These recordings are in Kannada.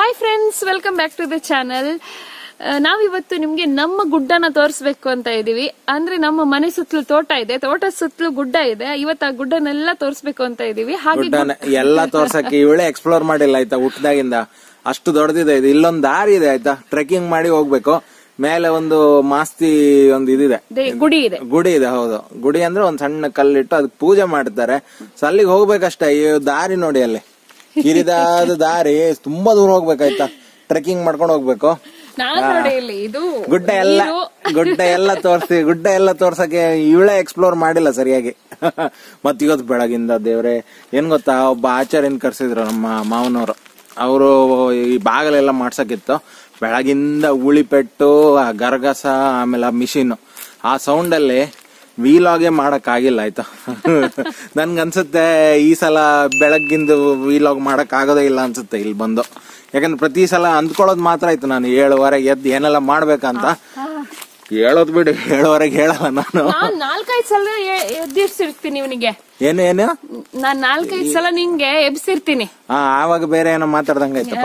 Hi friends welcome back to the channel ನಾವಿವತ್ತು ನಿಮ್ಗೆ ನಮ್ಮ ಗುಡ್ಡನ ತೋರಿಸ್ಬೇಕು ಅಂತ ಇದೀವಿ ಅಂದ್ರೆ ನಮ್ಮ ಮನೆ ಸುತ್ತಲೂ ತೋಟ ಇದೆ ತೋಟದ ಸುತ್ತಲೂ ಗುಡ್ಡ ಇದೆ ಇವತ್ತು ಆ ಗುಡ್ಡನೆಲ್ಲ ತೋರಿಸ್ಬೇಕು ಅಂತ ಇದೀವಿ ಹಾಗೆ ಗುಡ್ಡನ ಎಲ್ಲ ತೋರ್ಸಕ್ಕೆ ಇವಳೆ ಎಕ್ಸ್ಪ್ಲೋರ್ ಮಾಡಿಲ್ಲ ಆಯ್ತಾ ಹುಟ್ಟದಾಗಿಂದ ಅಷ್ಟು ದೊಡ್ಡದಿದೆ ಇದು ಇಲ್ಲೊಂದ್ ದಾರಿ ಇದೆ ಆಯ್ತಾ ಟ್ರೆಕ್ಕಿಂಗ್ ಮಾಡಿ ಹೋಗ್ಬೇಕು ಮೇಲೆ ಒಂದು ಮಾಸ್ತಿ ಒಂದು ಇದಿದೆ ದೇ- ಗುಡಿ ಇದೆ ಗುಡಿ ಇದೆ ಹೌದು ಗುಡಿ ಅಂದ್ರೆ ಒಂದ್ ಸಣ್ಣ ಕಲ್ಲಿಟ್ಟು ಅದಕ್ಕೆ ಪೂಜೆ ಮಾಡ್ತಾರೆ ಸೊ ಅಲ್ಲಿಗೆ ಹೋಗ್ಬೇಕಷ್ಟೇ ಈ ದಾರಿ ನೋಡಿ ಅಲ್ಲಿ ಕಿರಿದಾದ ದಾರಿ ತುಂಬಾ ದೂರ ಹೋಗ್ಬೇಕಾಯ್ತಾ ಟ್ರೆಕ್ಕಿಂಗ್ ಮಾಡ್ಕೊಂಡು ಹೋಗ್ಬೇಕು ನಾನು ನೋಡಿ ಇಲ್ಲಿ ಇದು ಗುಡ್ಡ ಎಲ್ಲ ಗುಡ್ಡ ಎಲ್ಲ ತೋರ್ಸಿ ಗುಡ್ಡ ಎಲ್ಲ ತೋರ್ಸಕ್ಕೆ ಇವಳೇ ಎಕ್ಸ್ಪ್ಲೋರ್ ಮಾಡಿಲ್ಲ ಸರಿಯಾಗಿ ಮತ್ ಇವತ್ತು ಬೆಳಗಿಂದ ದೇವ್ರೆ ಏನ್ ಗೊತ್ತಾ ಒಬ್ಬ ಆಚಾರ್ಯನ್ ಕರ್ಸಿದ್ರು ನಮ್ಮ ಮಾವನವರು ಅವರು ಈ ಬಾಗಲೆಲ್ಲ ಮಾಡ್ಸಕ್ಕಿತ್ತು ಬೆಳಗಿಂದ ಉಳಿಪೆಟ್ಟು ಆ ಗರಗಸ ಆಮೇಲೆ ಆ ಮಿಷಿನ್ ಆ ಸೌಂಡ್ ಅಲ್ಲಿ ವೀಲಾಗೆ ಮಾಡಕ್ ಆಗಿಲ್ಲ ಆಯ್ತಾ ನನ್ಗನ್ಸುತ್ತೆ ಈ ಸಲ ಬೆಳಗ್ಗಿಂದು ವೀಲಾಗ್ ಮಾಡಕ್ ಆಗೋದೇ ಇಲ್ಲ ಅನ್ಸುತ್ತೆ ಇಲ್ಲಿ ಬಂದು ಯಾಕಂದ್ರೆ ಪ್ರತಿ ಸಲ ಅಂದ್ಕೊಳ್ಳೋದು ಮಾತ್ರ ಆಯ್ತು ನಾನು ಏಳುವರೆಗೆ ಎದ್ದು ಏನೆಲ್ಲ ಮಾಡ್ಬೇಕಂತ ಹೇಳೋದ್ ಬಿಡು ಏಳುವರೆಗೆ ಹೇಳಲ್ಲ ನಾನು ನಾನ್ ನಾಲ್ಕೈದು ಸಲ ಎ- ಎದ್ದಿರ್ಸಿರ್ತೀನಿ ಇವನಿಗೆ ಏನು ಏನು ನಾನ್ ನಾಲ್ಕೈದು ಸಲ ನಿಂಗೆ ಎಬ್ಸಿರ್ತೀನಿ ಹಾ ಆವಾಗ ಬೇರೆ ಏನೋ ಮಾತಾಡ್ದಂಗಾಯ್ತಪ್ಪ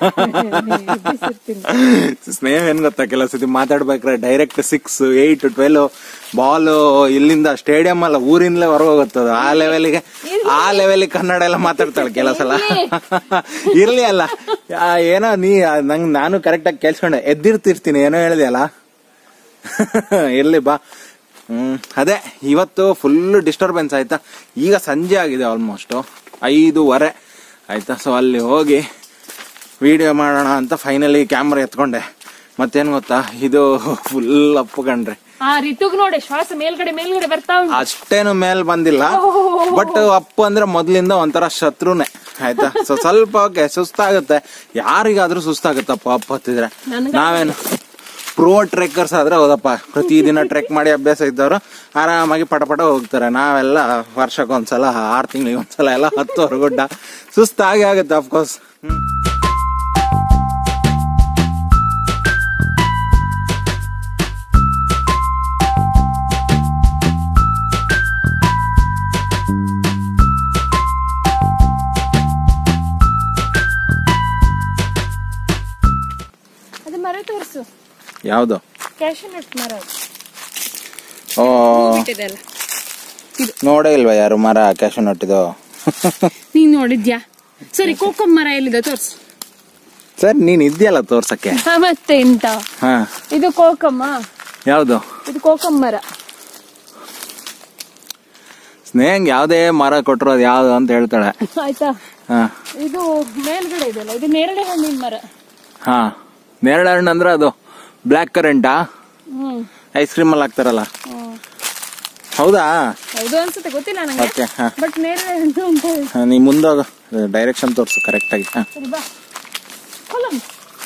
ಸ್ನೇಹ ಏನ್ ಗೊತ್ತಾ ಕೆಲವು ಸತಿ ಮಾತಾಡ್ಬೇಕ್ರೆ direct six eight twelve ball ಇಲ್ಲಿಂದ ಸ್ಟೇಡಿಯಂ ಅಲ್ಲ ಊರಿಂದಲೇ ಹೊರಗೆ ಹೋಗುತ್ತದ ಆ ಲೆವೆಲ್ಗೆ ಆ ಲೆವೆಲ್ ಕನ್ನಡ ಎಲ್ಲ ಮಾತಾಡ್ತಾಳೆ ಕೆಲವು ಸಲ ಇರ್ಲಿ ಅಲ್ಲ ಆ, ಏನೋ ನೀ ನಂಗ್ ನಾನು ಕರೆಕ್ಟ್ ಆಗಿ ಕೇಳ್ಸ್ಕೊಂಡೆ ಎದ್ದಿರ್ತಿರ್ತೀನಿ ಏನೋ ಹೇಳಿದೆಯಲ್ಲ ಇರ್ಲಿ ಬಾ ಹ್ಮ್ ಅದೇ ಇವತ್ತು ಫುಲ್ ಡಿಸ್ಟರ್ಬೆನ್ಸ್ ಆಯ್ತಾ ಈಗ ಸಂಜೆ ಆಗಿದೆ ಆಲ್ಮೋಸ್ಟ್ ಐದೂವರೆ ಆಯ್ತಾ ಸೊ ಅಲ್ಲಿ ಹೋಗಿ ವಿಡಿಯೋ ಮಾಡೋಣ ಅಂತ ಫೈನಲಿ ಕ್ಯಾಮ್ರಾ ಎತ್ಕೊಂಡೆ ಮತ್ತೇನ್ ಗೊತ್ತಾ ಇದು ಫುಲ್ ಅಪ್ಪಕೊಂಡ್ರೆ ಆ ರಿತುಗ್ ನೋಡಿ ಶ್ವಾಸ ಮೇಲ್ಗಡೆ ಮೇಲ್ಗಡೆ ಬರ್ತಾ ಉಂಟು ಅಷ್ಟೇನು ಮೇಲ್ ಬಂದಿಲ್ಲ ಬಟ್ ಅಪ್ಪು ಅಂದ್ರೆ ಮೊದ್ಲಿಂದ ಒಂಥರ ಶತ್ರುನೇ ಆಯ್ತಾ ಸೊ ಸ್ವಲ್ಪ ಓಕೆ ಸುಸ್ತಾಗುತ್ತೆ ಯಾರಿಗಾದ್ರೂ ಸುಸ್ತಾಗುತ್ತಪ್ಪ ಅಪ್ಪ ಹತ್ತಿದ್ರೆ ನಾವೇನು ಪ್ರೋ ಟ್ರೆಕ್ಕರ್ಸ್ ಆದ್ರೆ ಹೌದಪ್ಪ ಪ್ರತಿದಿನ ಟ್ರೆಕ್ ಮಾಡಿ ಅಭ್ಯಾಸ ಇದ್ದವರು ಆರಾಮಾಗಿ ಪಟ ಪಟ ಹೋಗ್ತಾರೆ ನಾವೆಲ್ಲ ವರ್ಷಕ್ಕೊಂದ್ಸಲ ಆರು ತಿಂಗಳಿಗೆ ಒಂದ್ಸಲ ಎಲ್ಲ ಹತ್ತೋರು ಗುಡ್ಡ ಸುಸ್ತಾಗಿ ಆಗುತ್ತೆ ಅಫ್ಕೋರ್ಸ್ ಹ್ಮ್ ಅದು ಮರ ತೋರಿಸು ಯಾವ್ದು ಕ್ಯಾಶನ್ ನಟ್ ಮರ ಅದು. ಓ ಬಿಟ್ಟಿದೆಲ್ಲ ನೋಡೇ ಇಲ್ವಾ ಯಾರು ಮರ ಕ್ಯಾಶ್ ನಟ್ಟಿದು ನೀನ್ ನೋಡಿದ್ಯಾ ಸರಿ ಕೋಕಂ ಮರ ಎಲ್ಲಿದೆ ತೋರ್ಸು ಸರ್ ನೀನ್ ಇದ್ಯಲ್ಲ ತೋರ್ಸಕ್ಕೆ ಹ, ಮತ್ತೆ ಎಂತ ಹಾ ಇದು ಕೋಕಮ್ಮ ಯಾವ್ದು ಇದು ಕೋಕಂ ಮರ ಸ್ನೇಹಂಗ್ ಯಾವ್ದೇ ಮರ ಕೊಟ್ರು ಅದ್ ಯಾವ್ದು ಅಂತ ಹೇಳ್ತಾಳೆ ಆಯ್ತಾ ಹಾ ಇದು ಮೇಲ್ಗಡೆ ಇದೆಯಲ್ಲ ಇದು ನೇರಳೆ ಹಣ್ಣಿನ ಮರ ಹಾ ನೇರಳೆ ಹಣ್ಣು ಅಂದ್ರೆ ಅದು ಬ್ಲ್ಯಾಕ್ ಕರೆಂಟಾ ಹ್ಮ್ ಐಸ್ ಕ್ರೀಮ್ ಅಲ್ಲಿ ಹಾಕ್ತಾರಲ್ಲ ಹ್ಮ್. ಹೌದಾ ಹೌದು ಅನ್ಸುತ್ತೆ ಗೊತ್ತಿಲ್ಲ ನಂಗೆ ಓಕೆ ಹಾ ಬಟ್ ನೇರಳೆ ಹಣ್ಣು ಅಂತ ಹೇಳಿ ಹಾ, ನೀ ಮುಂದೋಗ ಡೈರೆಕ್ಷನ್ ತೋರ್ಸು ಕರೆಕ್ಟ್ ಆಗಿ ಹಾ ಸರಿ ಬಾ ಕೊಲಂ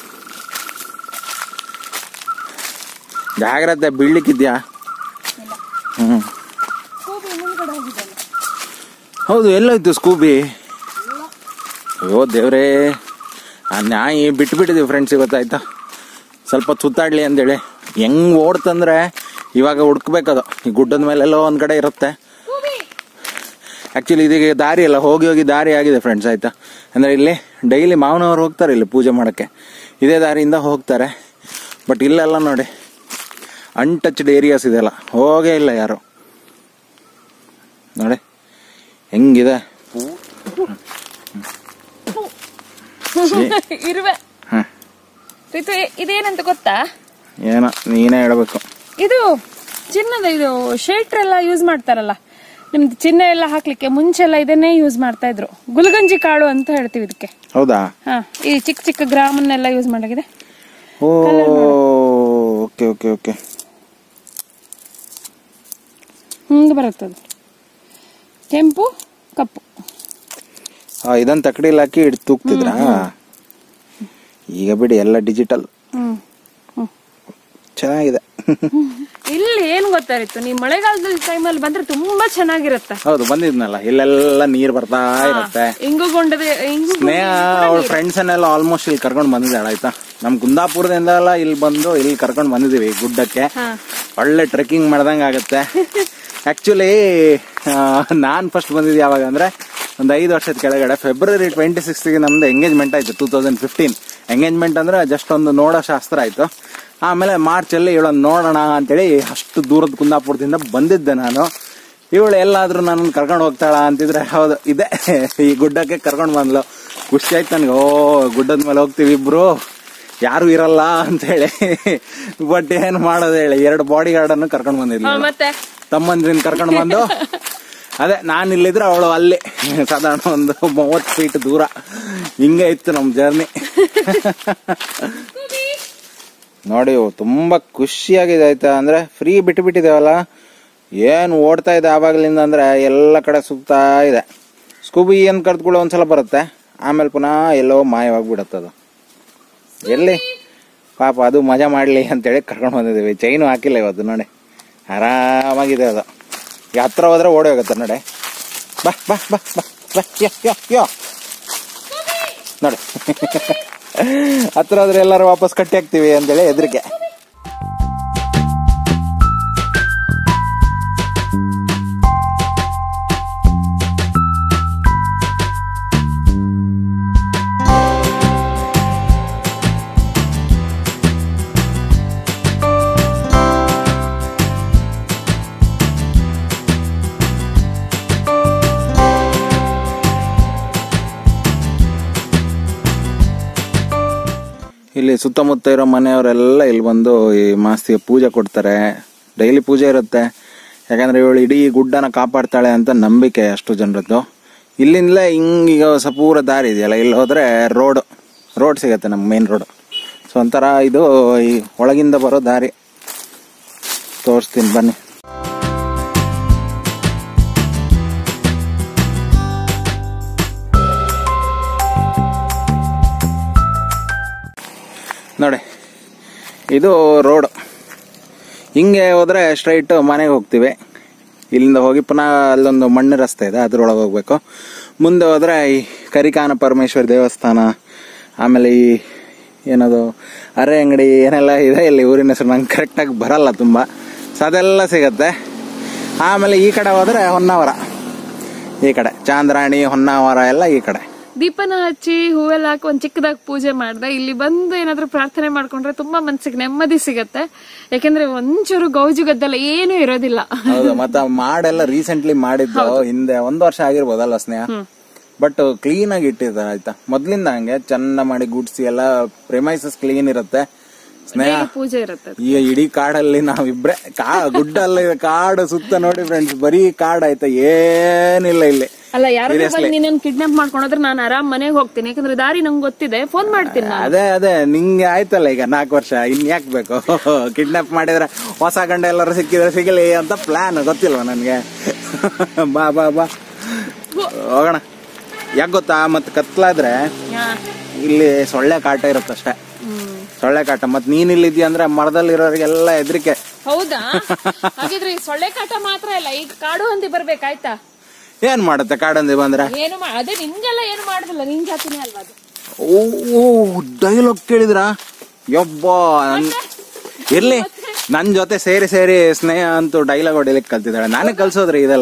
ಜಾಗ್ರತೆ ಬೀಳ್ಲಿಕ್ಕಿದ್ಯಾ ಹ್ಮ್ ಕೋಬಿ ಮುಂದ್ಗಡೆ ಹೋಗಿದ್ದಲ್ಲ ಹೌದು ಎಲ್ಲೋಯ್ತು ಸ್ಕೂಬಿ ಅಯ್ಯೋ ದೇವ್ರೇ ಆ ನಾಯಿ ಬಿಟ್ಬಿಟ್ಟಿದೀವಿ ಫ್ರೆಂಡ್ಸ್ ಇವತ್ತಾಯ್ತಾ ಸ್ವಲ್ಪ ಸುತ್ತಾಡ್ಲಿ ಅಂತೇಳಿ ಹೆಂಗ್ ಓಡ್ತಂದ್ರೆ ಇವಾಗ ಹುಡ್ಕ್ಬೇಕದು ಈ ಗುಡ್ಡದ ಮೇಲೆಲ್ಲೋ ಒಂದ್ ಕಡೆ ಇರುತ್ತೆ ಕೋಬಿ ಆಕ್ಚುಲಿ ಇದೀಗ ದಾರಿ ಎಲ್ಲ ಹೋಗಿ ಹೋಗಿ ದಾರಿ ಆಗಿದೆ ಫ್ರೆಂಡ್ಸ್ ಆಯ್ತಾ ಅಂದ್ರೆ ಇಲ್ಲಿ ಡೈಲಿ ಮಾವನವ್ರು ಹೋಗ್ತಾರೆ ಇಲ್ಲಿ ಪೂಜೆ ಮಾಡಕ್ಕೆ ಇದೇ ದಾರಿಯಿಂದ ಹೋಗ್ತಾರೆ ಬಟ್ ಇಲ್ಲೆಲ್ಲ ನೋಡಿ ಅನ್ಟಚ್ಡ್ ಏರಿಯಾಸ್ ಇದೆಲ್ಲ ಹೋಗೇ ಇಲ್ಲ ಯಾರು ನೋಡಿ ಹೆಂಗಿದೆ ಇರುವೆ ಹ್ಮ್ ರಿತು ಇ- ಇದೇನಂತ ಗೊತ್ತಾ ಏನೋ ನೀನೇ ಹೇಳ್ಬೇಕು ಇದು ಚಿನ್ನದ ಇದು ಶೇಟ್ರ್ ಎಲ್ಲ ಯೂಸ್ ಮಾಡ್ತಾರಲ್ಲ ನಿಮ್ದು ಚಿನ್ನ ಎಲ್ಲ ಹಾಕ್ಲಿಕ್ಕೆ ಮುಂಚೆ ಎಲ್ಲ ಇದನ್ನೇ ಯೂಸ್ ಮಾಡ್ತಾ ಇದ್ರು ಗುಲ್ಗಂಜಿ ಕಾಳು ಅಂತ ಹೇಳ್ತೀವಿ ಇದಕ್ಕೆ ಹೌದಾ ಹಾ ಈ ಚಿಕ್ಕ ಚಿಕ್ಕ ಗ್ರಾಮನ್ನೆಲ್ಲ ಯೂಸ್ ಮಾಡಾಗಿದೆ ಓ ಓಕೆ ಓಕೆ ಓಕೆ ಹಿಂಗೆ ಬರುತ್ತದು ಕೆಂಪು ಕಪ್ಪು ಇದನ್ನ ತಕಡಿಲ್ ಹಾಕಿ ಹಿಡ್ದು ತೂಗ್ತಿದ್ರಾ ಈಗ ಬಿಡಿ ಎಲ್ಲ ಡಿಜಿಟಲ್ ಹ್ಮ್ ಹ್ಮ್. ಚೆನ್ನಾಗಿದೆ ಇಲ್ಲಿ ಏನ್ ಗೊತ್ತಾರಿತ್ತು ನೀವು ಮಳೆಗಾಲದಲ್ಲಿ ಟೈಮಲ್ಲಿ ಬಂದ್ರೆ ತುಂಬಾ ಚೆನ್ನಾಗಿರುತ್ತೆ ಹೌದು ಬಂದಿದ್ನಲ್ಲ ಇಲ್ಲೆಲ್ಲ ನೀರ್ ಬರ್ತಾ ಇರುತ್ತೆ ಇಂಗುಗೊಂಡದ ಇಂಗು ಸ್ನೇಹ ಅವಳ ಫ್ರೆಂಡ್ಸ್ ಅನ್ನೆಲ್ಲ ಆಲ್ಮೋಸ್ಟ್ ಇಲ್ಲಿ ಕರ್ಕೊಂಡು ಬಂದಿದ್ದಾಳೆ ಆಯ್ತಾ ನಮ್ ಕುಂದಾಪುರದಿಂದ ಎಲ್ಲ ಇಲ್ಲಿ ಬಂದು ಇಲ್ಲಿ ಕರ್ಕೊಂಡು ಬಂದಿದೀವಿ ಗುಡ್ಡಕ್ಕೆ ಹಾ ಒಳ್ಳೆ ಟ್ರೆಕ್ಕಿಂಗ್ ಮಾಡ್ದಂಗ ಆಗತ್ತೆ ಆಕ್ಚುಲಿ ನಾನ್ ಫಸ್ಟ್ ಬಂದಿದ್ದು ಯಾವಾಗ ಅಂದ್ರೆ ಒಂದ್ ಐದು ವರ್ಷದ ಕೆಳಗಡೆ ಫೆಬ್ರವರಿ ಟ್ವೆಂಟಿ ಸಿಕ್ಸ್ಗೆ ನಮ್ದು ಎಂಗೇಜ್ಮೆಂಟ್ ಆಯ್ತು ಟೂ ತೌಸಂಡ್ ಫಿಫ್ಟೀನ್ ಎಂಗೇಜ್ಮೆಂಟ್ ಅಂದ್ರೆ ಜಸ್ಟ್ ಒಂದು ನೋಡೋ ಶಾಸ್ತ್ರ ಆಯ್ತು ಆಮೇಲೆ ಮಾರ್ಚ್ ಅಲ್ಲಿ ಇವಳನ್ನ ನೋಡೋಣ ಅಂತೇಳಿ ಅಷ್ಟು ದೂರದ ಕುಂದಾಪುರದಿಂದ ಬಂದಿದ್ದೆ ನಾನು ಇವಳು ಎಲ್ಲಾದ್ರೂ ನನ್ನ ಕರ್ಕೊಂಡು ಹೋಗ್ತಾಳ ಅಂತಿದ್ರೆ ಹೌದು ಇದೆ ಈ ಗುಡ್ಡಕ್ಕೆ ಕರ್ಕೊಂಡು ಬಂದ್ಲು ಖುಷಿ ಆಯ್ತು ನನಗೆ ಓ ಗುಡ್ಡದ ಮೇಲೆ ಹೋಗ್ತೀವಿ ಇಬ್ರು ಯಾರು ಇರಲ್ಲ ಅಂತ ಹೇಳಿ ಬಟ್ ಏನ್ ಮಾಡೋದು ಹೇಳಿ ಎರಡು ಬಾಡಿ ಗಾರ್ಡ್ ಅನ್ನು ಕರ್ಕೊಂಡು ಬಂದಿದ್ಲು ಮತ್ತೆ ತಮ್ಮಂದ್ರಿನ ಕರ್ಕೊಂಡು ಬಂದು ಅದೇ ನಾನು ಇಲ್ಲಿದ್ರೆ ಅವಳು ಅಲ್ಲಿ ಸಾಧಾರಣ ಒಂದು ಮೂವತ್ತು ಫೀಟ್ ದೂರ ಹಿಂಗೆ ಇತ್ತು ನಮ್ಮ ಜರ್ನಿ ನೋಡಿ ತುಂಬಾ ಖುಷಿಯಾಗಿದೆ ಆಯ್ತಾ ಅಂದ್ರೆ ಫ್ರೀ ಬಿಟ್ಟು ಬಿಟ್ಟಿದ್ದೇವಲ್ಲ ಏನು ಓಡ್ತಾ ಇದೆ ಆವಾಗಲಿಂದ ಅಂದ್ರೆ ಎಲ್ಲ ಕಡೆ ಸುತ್ತಾ ಇದೆ ಸ್ಕೂಬಿ ಏನ್ ಕರೆದ್ಕೊಳ್ಳೋ ಒಂದ್ಸಲ ಬರುತ್ತೆ ಆಮೇಲೆ ಪುನಃ ಎಲ್ಲೋ ಮಾಯವಾಗ್ಬಿಡತ್ತೆ ಅದು ಎಲ್ಲಿ ಪಾಪ ಅದು ಮಜಾ ಮಾಡ್ಲಿ ಅಂತೇಳಿ ಕರ್ಕೊಂಡು ಬಂದಿದ್ದೀವಿ ಚೈನು ಹಾಕಿಲ್ಲ ಇವತ್ತು ನೋಡಿ ಆರಾಮಾಗಿದೆ ಅದು ಈ ಹತ್ರ ಹೋದ್ರೆ ಓಡಿ ಹೋಗುತ್ತೆ ನೋಡಿ ಬಾ ಬಾ ಬಾ ಬಾ ಬಾ ಯೋ ಯೋ ಯೋ ನೋಡಿ ಹತ್ರ ಹೋದ್ರೆ ಎಲ್ಲರೂ ವಾಪಸ್ ಕಟ್ಟಿ ಹಾಕ್ತಿವಿ ಅಂತೇಳಿ ಹೆದರಿಕೆ ಇಲ್ಲಿ ಸುತ್ತಮುತ್ತ ಇರೋ ಮನೆಯವರೆಲ್ಲ ಇಲ್ಲಿ ಬಂದು ಈ ಮಾಸ್ತಿಗೆ ಪೂಜೆ ಕೊಡ್ತಾರೆ ಡೈಲಿ ಪೂಜೆ ಇರುತ್ತೆ ಯಾಕಂದ್ರೆ ಇವಳು ಇಡೀ ಗುಡ್ಡನ ಕಾಪಾಡ್ತಾಳೆ ಅಂತ ನಂಬಿಕೆ ಅಷ್ಟು ಜನರದ್ದು ಇಲ್ಲಿಂದಲೇ ಹಿಂಗೀಗ ಸಪೂರ ದಾರಿ ಇದೆಯಲ್ಲ ಇಲ್ಲಿ ಹೋದ್ರೆ ರೋಡ್ ರೋಡ್ ಸಿಗತ್ತೆ ನಮ್ಮ ಮೇನ್ ರೋಡ್ ಸೊ ಒಂಥರ ಇದು ಈ ಒಳಗಿಂದ ಬರೋ ದಾರಿ ತೋರಿಸ್ತೀನಿ ಬನ್ನಿ ನೋಡಿ ಇದು ರೋಡ್ ಹಿಂಗೆ ಹೋದ್ರೆ ಸ್ಟ್ರೈಟ್ ಮನೆಗೆ ಹೋಗ್ತೀವಿ ಇಲ್ಲಿಂದ ಹೋಗಿ ಪುನಃ ಅಲ್ಲೊಂದು ಮಣ್ಣು ರಸ್ತೆ ಇದೆ ಅದ್ರೊಳಗೆ ಹೋಗ್ಬೇಕು ಮುಂದೆ ಹೋದ್ರೆ ಈ ಕರಿಕಾನ ಪರಮೇಶ್ವರ ದೇವಸ್ಥಾನ ಆಮೇಲೆ ಈ ಏನದು ಅರೆ ಅಂಗಡಿ ಏನೆಲ್ಲ ಇದೆ ಇಲ್ಲಿ ಊರಿನ ಹೆಸರು ನಂಗೆ ಕರೆಕ್ಟಾಗಿ ಬರಲ್ಲ ತುಂಬ ಸೊ ಅದೆಲ್ಲ ಸಿಗತ್ತೆ ಆಮೇಲೆ ಈ ಕಡೆ ಹೋದ್ರೆ ಹೊನ್ನಾವರ ಈ ಕಡೆ ಚಾಂದ್ರಾಣಿ ಹೊನ್ನಾವರ ಎಲ್ಲ ಈ ಕಡೆ ದೀಪನ ಹಚ್ಚಿ ಹೂವೆಲ್ಲ ಹಾಕಿ ಒಂದ್ ಚಿಕ್ಕದಾಗಿ ಪೂಜೆ ಮಾಡ್ದೆ ಇಲ್ಲಿ ಬಂದು ಏನಾದ್ರೂ ಪ್ರಾರ್ಥನೆ ಮಾಡ್ಕೊಂಡ್ರೆ ತುಂಬಾ ಮನ್ಸಿಗೆ ನೆಮ್ಮದಿ ಸಿಗತ್ತೆ ಯಾಕಂದ್ರೆ ಒಂಚೂರು ಗೌಜು ಗದ್ದಲ ಏನೂ ಇರೋದಿಲ್ಲ ಹೌದು ಮತ್ತೆ ಆ ಮಾಡೆಲ್ಲ ರೀಸೆಂಟ್ಲಿ ಮಾಡಿದ್ದು ಹಿಂದೆ ಒಂದ್ ವರ್ಷ ಆಗಿರ್ಬೋದಲ್ಲ ಸ್ನೇಹ ಬಟ್ ಕ್ಲೀನ್ ಆಗಿ ಇಟ್ಟಿದ್ದಾರೆ ಆಯ್ತಾ ಮೊದ್ಲಿಂದ ಹಂಗೆ ಚೆಂದ ಮಾಡಿ ಗುಡ್ಸಿ ಎಲ್ಲ ಪ್ರೆಮೈಸಸ್ ಕ್ಲೀನ್ ಇರುತ್ತೆ ಸ್ನೇಹ ಡೈಲಿ ಪೂಜೆ ಇರುತ್ತೆ ಈ ಇಡೀ ಕಾಡಲ್ಲಿ ನಾವಿಬ್ರೆ ಕಾ ಗುಡ್ಡಲ್ಲ ಇದೆ ಕಾಡು ಸುತ್ತ ನೋಡಿ ಫ್ರೆಂಡ್ಸ್ ಬರೀ ಕಾಡ್ ಆಯ್ತಾ ಏನಿಲ್ಲ ಇಲ್ಲಿ ಅಲ್ಲ ಯಾರು ಬಂದು ನಿನ್ನನ್ನು ಕಿಡ್ನಾಪ್ ಮಾಡ್ಕೊಂಡ್ರೆ ನಾನು ಆರಾಮ್ ಮನೆಗೆ ಹೋಗ್ತೀನಿ ಯಾಕಂದ್ರೆ ದಾರಿ ನಂಗೆ ಗೊತ್ತಿದೆ ಫೋನ್ ಮಾಡ್ತೀನಿ ನಾನು ಅದೇ ಅದೇ ನಿಂಗೆ ಆಯ್ತಲ್ಲ ಈಗ ನಾಲ್ಕು ವರ್ಷ ಇನ್ ಯಾಕೆ ಬೇಕು ಕಿಡ್ನಾಪ್ ಮಾಡಿದ್ರೆ ಹೊಸ ಗಂಡ ಎಲ್ಲರೂ ಸಿಕ್ಕಿದ್ರೆ ಸಿಗಲಿ ಅಂತ ಪ್ಲಾನ್ ಗೊತ್ತಿಲ್ವಾ ನನ್ಗೆ ಬಾ ಬಾ ಬಾ ಹೋಗೋಣ ಯಾಕೆ ಗೊತ್ತಾ ಮತ್ತೆ ಕತ್ಲಾದ್ರೆ ಹಾ. ಇಲ್ಲಿ ಸೊಳ್ಳೆ ಕಾಟ ಇರುತ್ತಷ್ಟೇ ಹ್ಮ್. ಸೊಳ್ಳೆ ಕಾಟ ಮತ್ ನೀನ್ ಇಲ್ಲಿದ್ಯಾ ಅಂದ್ರೆ ಮರದಲ್ಲಿರೋರಿಗೆಲ್ಲ ಹೆದರಿಕೆ ಹೌದಾ ಹಾಗಿದ್ರೆ ಈ ಸೊಳ್ಳೆ ಕಾಟ ಮಾತ್ರ ಇಲ್ಲ ಈಗ ಕಾಡು ಹಂದಿ ಬರ್ಬೇಕಾಯ್ತಾ ಏನ್ ಮಾಡುತ್ತೆ ಕಾಡಂದಿ ಬಂದ್ರೆ ಏನು ಮಾ- ಅದೇ ನಿನ್ಗೆಲ್ಲ ಏನು ಮಾಡುದಿಲ್ಲ ನಿನ್ ಜಾತಿನೇ ಅಲ್ವಾ ಅದು ಓ ಡೈಲಾಗ್ ಕೇಳಿದ್ರ ಯಬ್ಬ ನನ್- ಇರ್ಲಿ ನನ್ ಜೊತೆ ಸೇರಿ ಸೇರಿ ಸ್ನೇಹ ಅಂತೂ ಡೈಲಾಗ್ ಹೊಡಿಲಿಕ್ಕೆ ಕಲ್ತಿದ್ದಾಳೆ ನಾನೇ ಕಲ್ಸೋದ್ರಿ ಇದೆಲ್ಲ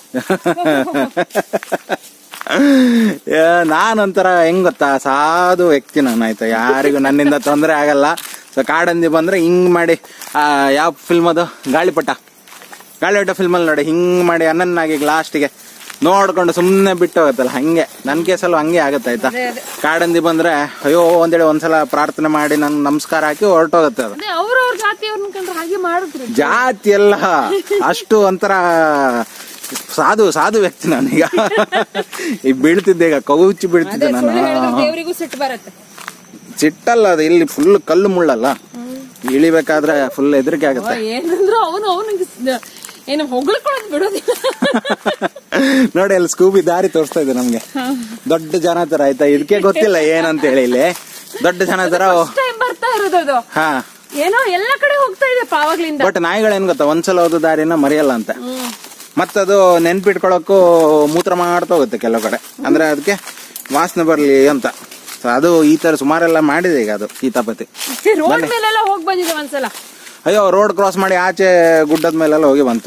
ಏ, ನಾನೊಂಥರ ಹೆಂಗ್ ಗೊತ್ತಾ ಸಾಧು ವ್ಯಕ್ತಿ ನಾನು ಆಯ್ತಾ ಯಾರಿಗೂ ನನ್ನಿಂದ ತೊಂದರೆ ಆಗಲ್ಲ ಸೊ ಕಾಡಂದಿ ಬಂದ್ರೆ ಹಿಂಗ್ ಮಾಡಿ ಆ, ಯಾವ ಫಿಲ್ಮ್ ಅದು ಗಾಳಿಪಟ ಗಾಳಿಪಟ ಫಿಲ್ಮಲ್ಲಿ ನೋಡಿ ಹಿಂಗ್ ಮಾಡಿ ಅನ್ನನ್ನಾಗಿ ಲಾಸ್ಟಿಗೆ ನೋಡ್ಕೊಂಡು ಸುಮ್ಮನೆ ಬಿಟ್ಟು ಹೋಗುತ್ತಲ್ಲ ಹಂಗೆ ನನ್ನ ಕೇಸಲ್ಲೂ ಹಂಗೆ ಆಗುತ್ತೆ ಆಯ್ತಾ ಕಾಡಂದಿ ಬಂದ್ರೆ ಅಯ್ಯೋ ಅಂತೇಳಿ ಒಂದ್ಸಲ ಪ್ರಾರ್ಥನೆ ಮಾಡಿ ನಂಗೆ ನಮಸ್ಕಾರ ಹಾಕಿ ಹೊರಟೋಗುತ್ತೆ ಅದು ಅದೇ ಅವ್ರವ್ರ ಜಾತಿಯವ್ರನ್ನ ಕಂಡ್ರೆ ಹಾಗೆ ಮಾಡಿದ್ರು ಜಾತಿ ಎಲ್ಲ ಅಷ್ಟು ಒಂಥರ ಸಾಧು ಸಾಧು ವ್ಯಕ್ತಿ ನಾನೀಗ ಈಗ ಬೀಳ್ತಿದ್ದೆ ಈಗ ಕೌಚಿ ಬೀಳ್ತಿದ್ದೆ ನಾನು ದೇವರಿಗೂ ಸಿಟ್ಟು ಬರುತ್ತೆ ಸಿಟ್ಟಲ್ಲ ಅದು ಇಲ್ಲಿ ಫುಲ್ ಕಲ್ಲು ಮುಳ್ಳಲ್ಲ ಇಳಿಬೇಕಾದ್ರೆ ಫುಲ್ ಹೆದರಿಕೆ ಆಗುತ್ತೆ ಏನಂದ್ರು ಅವನು ಅವನಿಗೆ ಏನು ಹೊಗಳ್ಕೊಳ್ಳೋದು ಬಿಡೋದಿಲ್ಲ ನೋಡಿ ಅಲ್ಲಿ ಸ್ಕೂಬಿ ದಾರಿ ತೋರಿಸ್ತಾ ಇದೆ ನಮ್ಗೆ ದೊಡ್ಡ ಜನ ತರ ಆಯ್ತಾ ಇದಕ್ಕೆ ಗೊತ್ತಿಲ್ಲ ಏನಂತ ಹೇಳಿ ಇಲ್ಲಿ ದೊಡ್ಡ ಜನ ತರ ಟೈಮ್ ಬರ್ತಾ ಇರೋದು ಅದು ಹಾ ಏನೋ ಎಲ್ಲ ಕಡೆ ಹೋಗ್ತಾ ಇದೆ ಪಾವಾಗ್ಲಿಂದ ಬಟ್ ನಾಯಿಗಳೇನ್ ಗೊತ್ತಾ ಒಂದ್ಸಲ ಹೋದ ದಾರಿನ ಮರೆಯಲ್ಲ ಅಂತ ಹ್ಮ್. ಮತ್ತದು ನೆನ್ಪಿಟ್ಕೊಳಕ್ಕೂ ಮೂತ್ರ ಮಾಡ್ತಾ ಹೋಗುತ್ತೆ ಕೆಲವು ಕಡೆ ಅಂದ್ರೆ ಅದಕ್ಕೆ ವಾಸನೆ ಬರ್ಲಿ ಅಂತ So ಅದು ಈ ತರ ಸುಮಾರೆಲ್ಲ ಮಾಡಿದೆ ಈಗ ಅದು ಕಿತಾಪತಿ ರೋಡ್ ಮೇಲೆಲ್ಲ ಹೋಗ್ ಬಂದಿದೆ ಒಂದ್ಸಲ ಅಯ್ಯೋ ರೋಡ್ ಕ್ರಾಸ್ ಮಾಡಿ ಆಚೆ ಗುಡ್ಡದ ಮೇಲೆಲ್ಲ ಹೋಗಿ ಬಂತು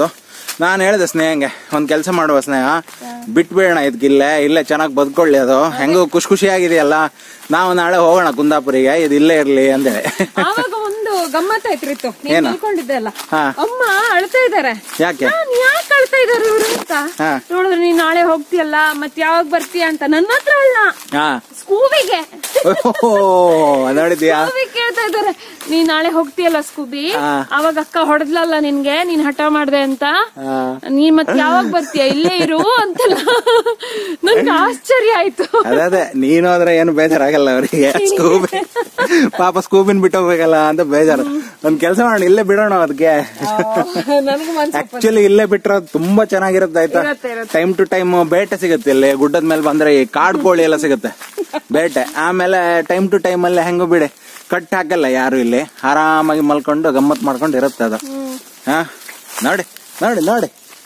ನಾನು ಹೇಳಿದೆ ಸ್ನೇಹಂಗೆ ಒಂದ್ ಕೆಲಸ ಮಾಡುವ ಸ್ನೇಹ ಬಿಟ್ಬಿಡೋಣ ಇದಕ್ಕೆ ಇಲ್ಲೇ ಇಲ್ಲೇ ಚೆನ್ನಾಗಿ ಬದುಕೊಳ್ಳಿ ಅದು ಹೆಂಗೋ ಖುಷಿ ಖುಷಿಯಾಗಿದೆಯಲ್ಲ ನಾವು ನಾಳೆ ಹೋಗೋಣ ಕುಂದಾಪುರಿಗೆ ಇದು ಇಲ್ಲೇ ಇರ್ಲಿ ಅಂದೇಳಿ ಆವಾಗ ಒಂದು ಗಮ್ಮತ್ತಾಯ್ತು ರಿತು ನೀನ್ ಏನು? ತಿಳ್ಕೊಂಡಿದ್ದೆ ಅಲ್ಲ ಹಾ. ಅಮ್ಮ ಅಳ್ತಾ ಇದಾರೆ ಯಾಕೆ ನಾನ್ ಯಾಕೆ ಅಳ್ತಾ ಇದಾರೆ ಇವ್ರು ಅಂತ ಹಾ. ನೋಡಿದ್ರೆ ನೀನ್ ನಾಳೆ ಹೋಗ್ತೀಯಲ್ಲ ಮತ್ ಯಾವಾಗ ಬರ್ತೀಯ ಅಂತ ನನ್ನ ಹತ್ರ ಅಲ್ಲ ಹಾ ಸ್ಕೂಬಿಗೆ ಓಹೋ ನೋಡಿದ್ಯಾ ಸ್ಕೂಬಿಗೆ ಕೇಳ್ತಾ ಇದಾರೆ ನೀನ್ ನಾಳೆ ಹೋಗ್ತೀಯಲ್ಲ ಸ್ಕೂಬಿ ಹಾ. ಅವಾಗ ಅಕ್ಕ ಹೊಡೆದ್ಲಲ್ಲ ನಿನ್ಗೆ ನೀನ್ ಹಠ ಮಾಡ್ದೆ ಅಂತ ಹಾ. ನೀನ್ ಮತ್ ಯಾವಾಗ ಬರ್ತೀಯ ಇಲ್ಲೇ ಇರು ಅಂತೆಲ್ಲ ನನ್ಗೆ ಆಶ್ಚರ್ಯ ಆಯ್ತು ಅದೇ ಅದೇ ನೀನು ಆದ್ರೆ ಏನು ಬೇಜಾರಾಗಲ್ಲ ಅವರಿಗೆ ಸ್ಕೂಬಿ ಪಾಪ ಸ್ಕೂಬಿನ್ ಬಿಟ್ಟು ಹೋಗ್ಬೇಕಲ್ಲ ಅಂತ ಬೇಜಾರು ಒಂದ್ ಕೆಲಸ ಮಾಡೋಣ ಇಲ್ಲೇ ಬಿಡೋಣ ಅದಕ್ಕೆ ನನ್ಗೆ ಮನ್ಸ ಆಕ್ಚುಲಿ ಇಲ್ಲೇ ಬಿಟ್ರೆ ತುಂಬಾ ಚೆನ್ನಾಗಿರುತ್ತೆ ಆಯ್ತಾ ಇರತ್ತೆ, ಇರತ್ತೆ. ಟೈಮ್ ಟು ಟೈಮ್ ಬೇಟೆ ಸಿಗುತ್ತೆ ಇಲ್ಲಿ ಗುಡ್ಡದ ಮೇಲೆ ಬಂದ್ರೆ ಈ ಕಾಡ್ ಕೋಳಿ ಎಲ್ಲ ಸಿಗುತ್ತೆ ಬೇಟೆ ಆಮೇಲೆ ಟೈಮ್ ಟು ಟೈಮ್ ಅಲ್ಲಿ ಹೆಂಗು ಬಿಡಿ ಕಟ್ ಹಾಕಲ್ಲ ಯಾರು ಇಲ್ಲಿ ಆರಾಮಾಗಿ ಮಲ್ಕೊಂಡು ಗಮ್ಮತ್ ಮಾಡ್ಕೊಂಡು ಇರುತ್ತೆ ಅದು ಹಾ ನೋಡಿ ನೋಡಿ ನೋಡಿ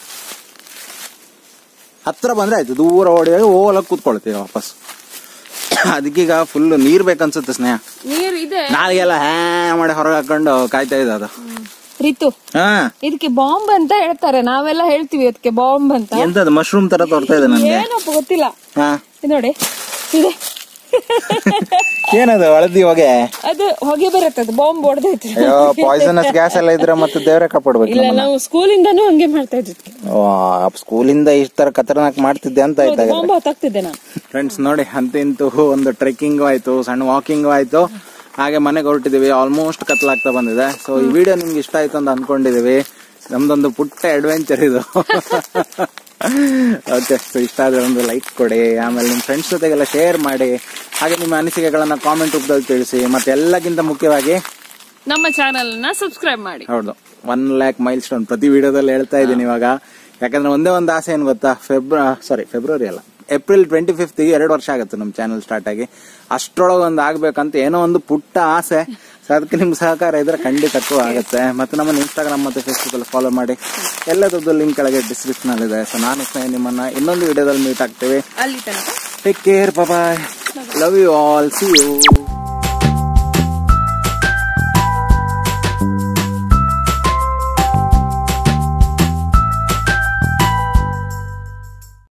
ಹತ್ರ ಬಂದ್ರೆ ಆಯ್ತು ದೂರ ಓಡಿದಾಗ ಓಲಕ್ ಕೂತ್ಕೊಳ್ತೀವಿ ವಾಪಸ್ ಅದಕ್ಕೀಗ ಫುಲ್ ನೀರ್ ಬೇಕನ್ಸುತ್ತೆ ಸ್ನೇಹ ನೀರ್ ಇದೆ ನಾಳೆಗೆಲ್ಲ ಹ್ಯಾ ಮಾಡಿ ಹೊರಗೆ ಹಾಕೊಂಡು ಕಾಯ್ತಾ ಇದೆ ಅದು ರಿತು ಹಾ ಇದಕ್ಕೆ ಬಾಂಬ್ ಅಂತ ಹೇಳ್ತಾರೆ ನಾವೆಲ್ಲ ಹೇಳ್ತೀವಿ ಅದಕ್ಕೆ ಬಾಂಬ್ ಅಂತ ಎಂತದು ಮಶ್ರೂಮ್ ತರ ತೋರ್ತಾ ಇದೆ ನನ್ಗೆ ಏನಪ್ಪ ಗೊತ್ತಿಲ್ಲ ಹಾ ಇದು ನೋಡಿ ಇದೆ ಏನದು ಹಳದಿ ಹೊಗೆ ಅದು ಹೊಗೆ ಬರುತ್ತೆ ಅದು ಬಾಂಬ್ ಹೊಡೆದೈತಿ ಅಯ್ಯೋ ಪಾಯ್ಸನಸ್ ಗ್ಯಾಸ್ ಎಲ್ಲ ಇದ್ರೆ ಮತ್ತೆ ದೇವರೇ ಕಾಪಾಡ್ಬೇಕು ಇಲ್ಲ ನಾವು ಸ್ಕೂಲಿಂದಾನು ಹಂಗೆ ಮಾಡ್ತಾ ಇದ್ವಿ ಸ್ಕೂಲಿಂದ ಇಷ್ಟ ತರ ಖತರ್ನಾಕ್ ಮಾಡ್ತಿದ್ದೆ ಅಂತ ಆಯ್ತಾ ಬಾಂಬ್ ಹೊತ್ತಾಗ್ತಿದ್ದೆ ನಾನು ಫ್ರೆಂಡ್ಸ್ ನೋಡಿ ಅಂತ ಇಂತೂ ಒಂದು ಟ್ರೆಕ್ಕಿಂಗ್ ಆಯ್ತು ಸಣ್ಣ ವಾಕಿಂಗ್ ಆಯ್ತು ಹಾಗೆ ಮನೆಗೆ ಹೊರಟಿದೀವಿ ಆಲ್ಮೋಸ್ಟ್ ಕತ್ಲಾಗ್ತಾ ಬಂದಿದೆ ಸೊ ಈ ವಿಡಿಯೋ ನಿಮ್ಗೆ ಇಷ್ಟ ಆಯ್ತು ಅಂತ ಅನ್ಕೊಂಡಿದೀವಿ ನಮ್ದೊಂದು ಪುಟ್ಟ ಅಡ್ವೆಂಚರ್ ಇದು ಓಕೆ ಸೊ ಇಷ್ಟ ಆದ್ರೆ ಒಂದು ಲೈಕ್ ಕೊಡಿ ಆಮೇಲೆ ನಿಮ್ಮ ಫ್ರೆಂಡ್ಸ್ ಜೊತೆಗೆಲ್ಲ ಶೇರ್ ಮಾಡಿ ಹಾಗೆ ನಿಮ್ಮ ಅನಿಸಿಕೆಗಳನ್ನ ಕಾಮೆಂಟ್ ರೂಪದಲ್ಲಿ ತಿಳಿಸಿ ಮತ್ತೆ ಎಲ್ಲಕ್ಕಿಂತ ಮುಖ್ಯವಾಗಿ ನಮ್ಮ ಚಾನೆಲ್ ನ ಸಬ್ಸ್ಕ್ರೈಬ್ ಮಾಡಿ ಹೌದು ಒನ್ ಲ್ಯಾಕ್ ಮೈಲ್ ಸ್ಟೋನ್ ಪ್ರತಿ ವಿಡಿಯೋದಲ್ಲಿ ಹೇಳ್ತಾ ಇದ್ದೀನಿ ಇವಾಗ ಯಾಕಂದ್ರೆ ಒಂದೇ ಒಂದು ಆಸೆ ಏನ್ ಗೊತ್ತಾ ಫೆಬ್ರ ಸಾರಿ ಫೆಬ್ರವರಿ ಅಲ್ಲ ಏಪ್ರಿಲ್ ಟ್ವೆಂಟಿ ಫಿಫ್ತ್ ಎರಡು ವರ್ಷ ಆಗುತ್ತೆ ನಮ್ಮ ಚಾನಲ್ ಸ್ಟಾರ್ಟ್ ಆಗಿ ಅಷ್ಟರೊಳಗೆ ಒಂದು ಆಗ್ಬೇಕಂತ ಏನೋ ಒಂದು ಪುಟ್ಟ ಆಸೆ ಸೊ ಅದಕ್ಕೆ ನಿಮ್ಗೆ ಸಹಕಾರ ಇದ್ರೆ ಖಂಡಿತಕ್ಕೂ ಆಗುತ್ತೆ ಮತ್ತೆ ನಮ್ಮನ್ನ ಇನ್ಸ್ಟಾಗ್ರಾಮ್ ಮತ್ತೆ ಫೇಸ್ಬುಕ್ ಅಲ್ಲಿ ಫಾಲೋ ಮಾಡಿ ಎಲ್ಲದರದ್ದು ಲಿಂಕ್ ಕೆಳಗೆ ಡಿಸ್ಕ್ರಿಪ್ಷನ್ ಅಲ್ಲಿ ಇದೆ ಸೊ ನಾನು ಸ್ನೇಹ ನಿಮ್ಮನ್ನ ಇನ್ನೊಂದು ವಿಡಿಯೋದಲ್ಲಿ ಮೀಟ್ ಆಗ್ತೇವೆ ಅಲ್ಲಿ ತನಕ take care bye love you all see you